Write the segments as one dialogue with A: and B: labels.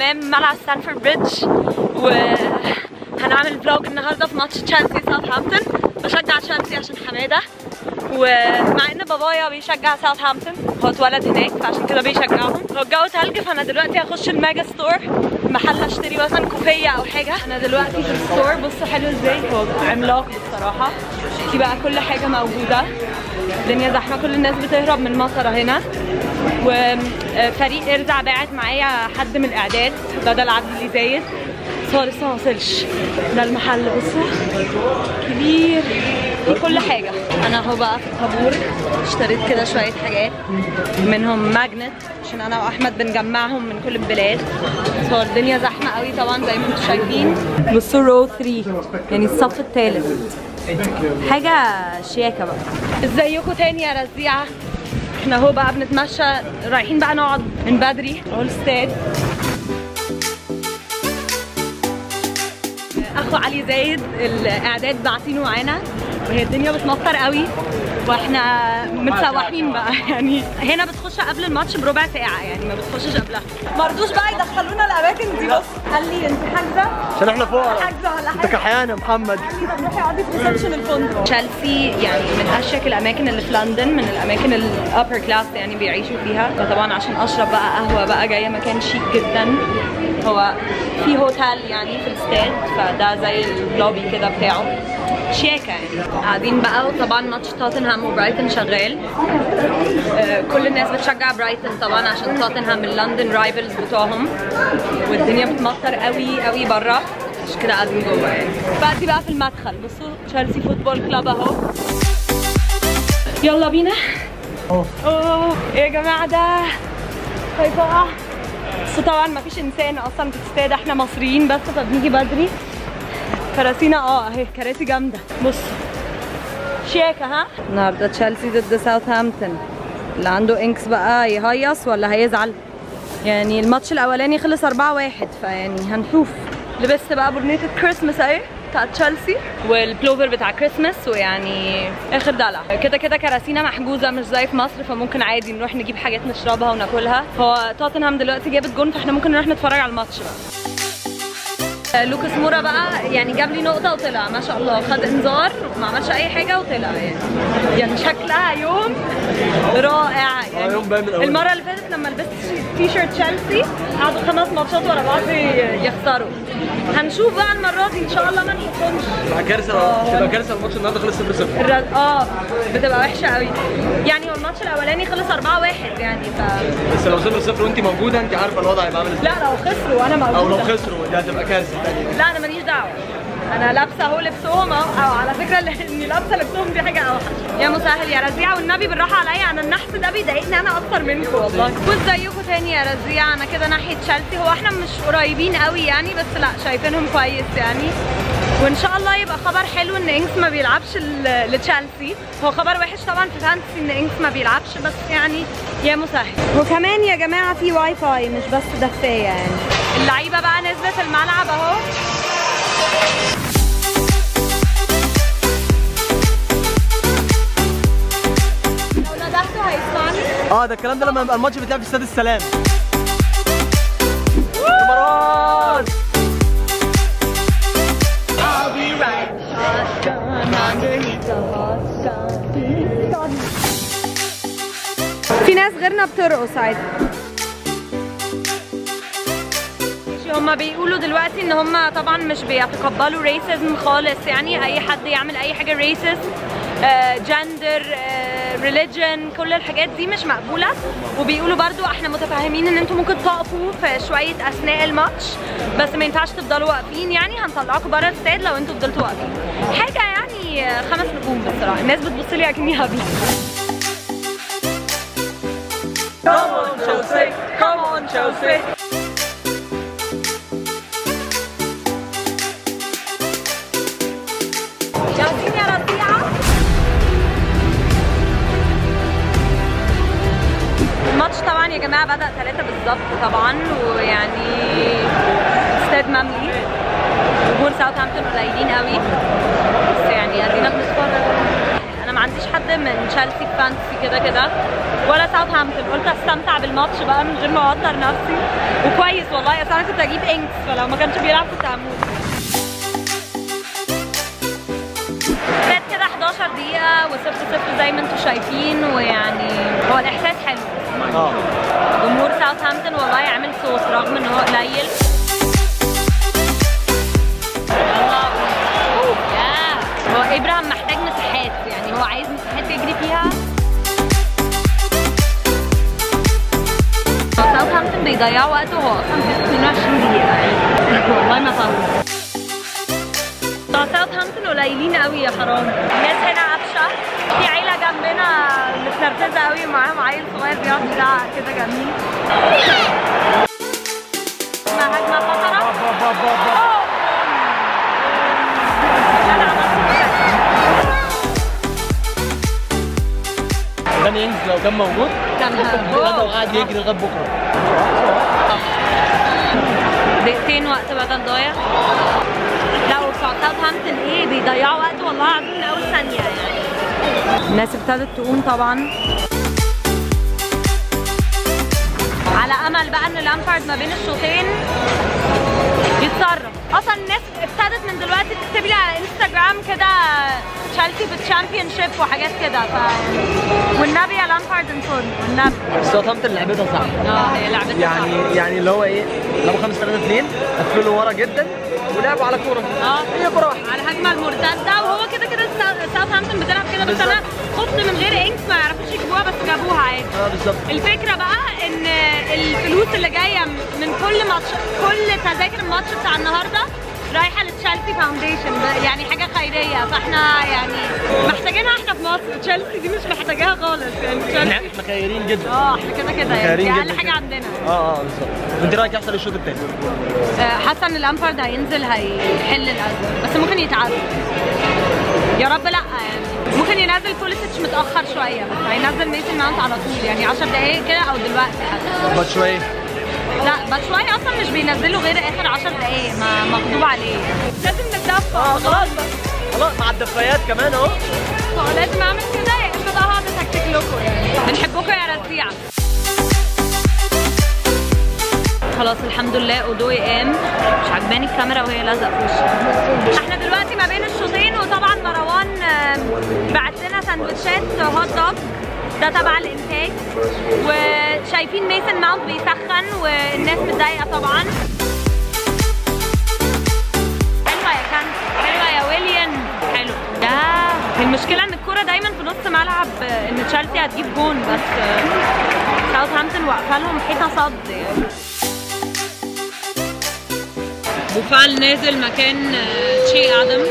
A: امام ملعب ستانفورد بريدج وهنعمل فلوج النهارده في ماتش تشيلسي ساوثهامبتون بشجع تشيلسي عشان حماده ومع ان بابايا بيشجع ساوثهامبتون هو اتولد هناك فعشان كده بيشجعهم هو الجو تلج فانا دلوقتي هخش الميجا ستور محل اشتري مثلا كوفيه او حاجه انا دلوقتي في الستور بصوا حلو ازاي هو عملاق بصراحه في بقى كل حاجه موجوده الدنيا زحمه كل الناس بتهرب من مطره هنا وفريق ارزع باعت معايا حد من الاعداد بدل عبد اللي زايد بس هو لسه ما وصلش ده المحل بصوا كبير في كل حاجة أنا اهو بقى في الطابور اشتريت كده شوية حاجات منهم ماجنت عشان أنا وأحمد بنجمعهم من كل البلاد بس هو الدنيا زحمة قوي طبعا زي ما انتم شايفين بصوا رو 3 يعني الصف الثالث حاجة شياكة بقى ازيكم تاني يا رزيعة احنا اهو بقى بنتمشى رايحين بقى نقعد من بدري اهو الاستاد اخو علي زايد الاعداد باعتينه معانا وهي الدنيا بتمطر قوي واحنا متسوحين بقى يعني هنا بتخش قبل الماتش بربع ساعه يعني ما بتخشش قبلها ما رضوش بقى يدخلونا الاماكن دي بص قال لي انت حاجزه
B: عشان احنا فوق
A: حاجزه ولا
B: انت
A: حاجه
B: كحيان يا محمد
A: قال لي طب روحي اقعدي في ريسبشن الفندق تشيلسي يعني من اشيك الاماكن اللي في لندن من الاماكن الابر كلاس يعني بيعيشوا فيها فطبعا عشان اشرب بقى قهوه بقى جايه مكان شيك جدا هو في هوتيل يعني في الاستاد فده زي اللوبي كده بتاعه شياكة يعني قاعدين بقى وطبعا ماتش توتنهام وبرايتون شغال آه، كل الناس بتشجع برايتون طبعا عشان توتنهام اللندن رايفلز بتوعهم والدنيا بتمطر قوي قوي بره عشان كده قاعدين جوه يعني بعدي بقى في المدخل بصوا تشيلسي فوتبول كلاب اهو يلا بينا
B: أوه.
A: اوه ايه يا جماعه ده خايفه بس طبعا ما فيش انسان اصلا في الاستاد احنا مصريين بس فبنيجي بدري كراسينا اه اهي كراسي جامده بص شياكه ها النهارده تشيلسي ضد ساوثهامبتون اللي عنده انكس بقى يهيص ولا هيزعل يعني الماتش الاولاني خلص 4-1 فيعني هنشوف لبست بقى برنيتة كريسماس اهي بتاع تشيلسي والبلوفر بتاع كريسماس ويعني اخر دلع كده كده كراسينا محجوزه مش زي في مصر فممكن عادي نروح نجيب حاجات نشربها وناكلها هو توتنهام دلوقتي جابت جون فاحنا ممكن نروح نتفرج على الماتش بقى لوكاس مورا بقى يعني جاب لي نقطة وطلع ما شاء الله خد انذار ما عملش أي حاجة وطلع يعني يعني شكلها يوم رائع يعني
B: يوم باين من أوله.
A: المرة اللي فاتت لما لبست تي شيرت تشيلسي قعدوا خمس ماتشات ورا بعض يخسروا هنشوف بقى المرة دي إن شاء الله ما نحطهمش
B: تبقى كارثه تبقى كارثه الماتش النهارده خلص 0 0
A: الر- اه بتبقى وحشة قوي يعني هو الماتش الأولاني خلص 4-1 يعني ف
B: بس لو 0 0 وانت موجوده انت عارفه الوضع هيبقى عامل ازاي
A: لا لو خسروا وأنا موجودة
B: او لو خسروا دي هتبقى كارثه تانية
A: لا انا ماليش دعوه انا لابسه اهو لبسهم اهو أو على فكره اللي- اني لابسه لبسهم دي حاجه اوحش يا مسهل يا رزيعه والنبي بالراحه عليا انا النحس ده بيضايقني انا اكتر منكم والله وازيكم تاني يا رزيعه انا كده ناحيه تشيلسي هو احنا مش قريبين قوي يعني بس لا شايفينهم كويس يعني وان شاء الله يبقى خبر حلو ان انكس ما بيلعبش ل- لتشيلسي هو خبر وحش طبعا في فانتسي ان انكس ما بيلعبش بس يعني يا مسهل وكمان يا جماعه في واي فاي مش بس دفايه يعني اللعيبه بقى نزلت الملعب اهو لو ندهته هيسمعني
B: اه ده الكلام ده لما يبقى الماتش بيتلعب في استاد السلام يا مروان
A: I'll be right shotgun underneath the hot sun. في ناس غيرنا بترقص عادي هما بيقولوا دلوقتي ان هما طبعا مش بيتقبلوا ريسيزم خالص يعني اي حد يعمل اي حاجه ريسيست جندر ريليجن كل الحاجات دي مش مقبوله وبيقولوا برضو احنا متفاهمين ان انتوا ممكن تقفوا في شويه اثناء الماتش بس ما ينفعش تفضلوا واقفين يعني هنطلعكم بره الاستاد لو انتوا فضلتوا واقفين حاجه يعني آه، خمس نجوم بصراحه الناس بتبص لي اكني هبله Come on Chelsea, come on Chelsea. جاهزين يا ربيعة؟ الماتش طبعا يا جماعة بدأ ثلاثة بالظبط طبعا ويعني استاد مملي جمهور ساوثهامبتون قليلين قوي بس يعني ادينا بنتفرج انا ما عنديش حد من تشيلسي في فانتسي كده كده ولا ساوثهامبتون قلت استمتع بالماتش بقى من غير ما اوتر نفسي وكويس والله اصل انا كنت اجيب انكس فلو ما كانش بيلعب كنت هموت فات كده 11 دقيقة وصفر صفر زي ما انتم شايفين ويعني هو الإحساس حلو
B: اه
A: جمهور ساوثهامبتون والله عامل صوت رغم ان هو قليل يلا. يا. هو ابراهيم محتاج مساحات يعني هو عايز مساحات يجري فيها هو ساوثهامبتون بيضيعوا وقته وهو اصلا في 22 دقيقة يعني والله ما فاهمة بتوع ساوثهامبتون قليلين قوي يا حرام الناس هنا قفشه في عيله جنبنا متنرفزه قوي ومعاهم عيل صغير بيقعد يزعق كده جميل اسمها هجمه خطره أوه. جدع نص
B: داني انجز لو كان موجود
A: كان
B: غدا وقاعد يجري لغايه بكره
A: دقيقتين وقت بدل ضايع لا وبتوع ساوثهامبتون ايه بيضيعوا وقت والله العظيم من اول ثانيه يعني الناس ابتدت تقوم طبعا على امل بقى ان لامبارد ما بين الشوطين يتصرف اصلا الناس ابتدت من دلوقتي تكتب لي على انستغرام كده تشيلسي في الشامبيون شيب وحاجات كده ف والنبي يا لامبارد انفورم والنبي
B: ساوثهامبتون لعبتها صح
A: اه هي لعبتها
B: يعني يعني اللي هو ايه لعبوا 5 3 2 قفلوا ورا جدا ولعبوا على كوره
A: اه
B: هي كوره واحده
A: على الهجمه المرتده وهو كده كده سا- ساوثهامبتون بتلعب كده بس انا خفت من غير انكس ما يعرفوش يجيبوها بس جابوها عادي
B: اه بالظبط
A: الفكره بقى ان الفلوس اللي جايه من كل ماتش كل تذاكر الماتش بتاع النهارده رايحه لتشيلسي فاونديشن يعني حاجه خيريه فاحنا يعني محتاجينها احنا في مصر تشيلسي دي مش محتاجاها خالص يعني تشيلسي
B: احنا خيرين جدا
A: اه احنا كده كده يعني
B: خيرين
A: دي اقل
B: جدا
A: حاجه
B: كده.
A: عندنا
B: اه اه بالظبط وانت رايك يحصل الشوط الثاني
A: آه، حاسه ان لامبارد هينزل هيحل الازمه بس ممكن يتعادل يا رب لا يعني ممكن ينزل بوليسيتش متاخر شويه بس هينزل ميسن ماونت على طول يعني 10 دقايق كده او دلوقتي حتى
B: بات شويه
A: لا باتشواي اصلا مش بينزلوا غير اخر 10 دقايق ما مغضوب عليه لازم نتدفى
B: اه خلاص بقى خلاص مع الدفايات كمان اهو
A: هو لازم اعمل كده يا اما بقى هقعد اتكتك لكم يعني بنحبكم يا رزيع خلاص الحمد لله اودوي قام مش عجباني الكاميرا وهي لازقه في وشي احنا دلوقتي ما بين الشوطين وطبعا مروان آم، بعت لنا سندوتشات هوت دوج ده تبع الانتاج وشايفين ميسن ماونت بيسخن والناس متضايقه طبعا حلوه يا كان حلوه يا ويليام حلو ده المشكله ان الكوره دايما في نص ملعب آه، ان تشيلسي هتجيب جون بس آه، ساوثهامبتون واقفه لهم حيطه صد يعني بوفال نازل مكان تشي ادمز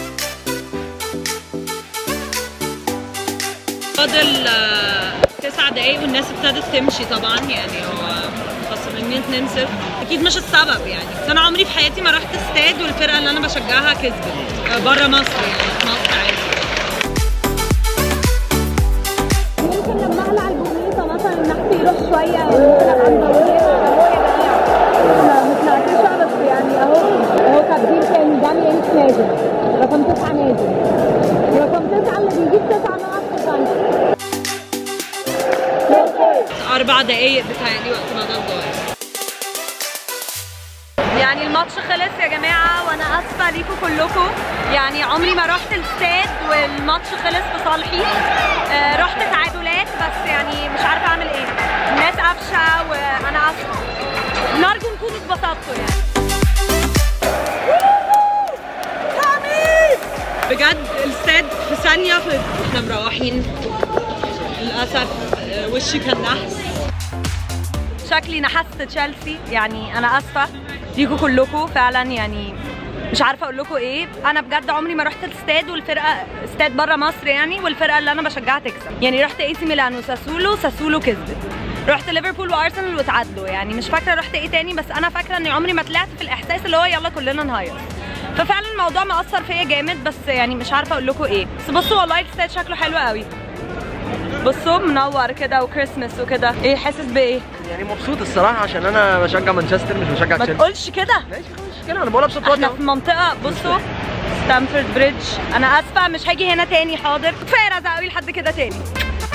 A: فاضل آه، تسع دقايق والناس ابتدت تمشي طبعا يعني هو خسرانين 2 0 اكيد مش السبب يعني بس انا عمري في حياتي ما رحت استاد والفرقه اللي انا بشجعها كسبت بره مصر يعني في مصر عادي
C: ممكن لما اقلع البورنيطه مثلا النحس يروح شويه متنعكشه بس يعني اهو اهو تبديل تاني داني انس نازل رقم تسعه نازل رقم تسعه اللي بيجيب تسعه نقط في الفانتسي
A: اربع دقايق بتهيألي وقت ما ده ضايع يعني الماتش خلص يا جماعه وانا اسفه ليكم كلكم يعني عمري ما رحت الاستاد والماتش خلص في صالحي آه رحت تعادلات بس يعني مش عارفه اعمل ايه الناس قفشه وانا اسفه نرجو نكونوا اتبسطتوا يعني بجد الاستاد في ثانيه في احنا مروحين للاسف آه، وشي كان نحس شكلي نحست تشيلسي يعني انا اسفه ليكوا كلكم فعلا يعني مش عارفه اقول لكم ايه انا بجد عمري ما رحت الاستاد والفرقه استاد بره مصر يعني والفرقه اللي انا بشجعها تكسب يعني رحت اي سي ميلان وساسولو ساسولو كسبت رحت ليفربول وارسنال وتعادلوا يعني مش فاكره رحت ايه تاني بس انا فاكره اني عمري ما طلعت في الاحساس اللي هو يلا كلنا نهيص ففعلا الموضوع مأثر فيا جامد بس يعني مش عارفه اقول لكم ايه بس بصوا والله الاستاد شكله حلو قوي بصوا منور كده وكريسمس وكده ايه حاسس بايه
B: يعني مبسوط الصراحه عشان انا بشجع مانشستر مش بشجع
A: ما
B: تشيلسي
A: تقولش كده
B: ماشي خلاص كده انا بقولها بصوت واطي
A: احنا
B: أهو.
A: في منطقة بصوا ستامفورد بريدج انا اسفة مش هاجي هنا تاني حاضر كفاية رزق قوي لحد كده تاني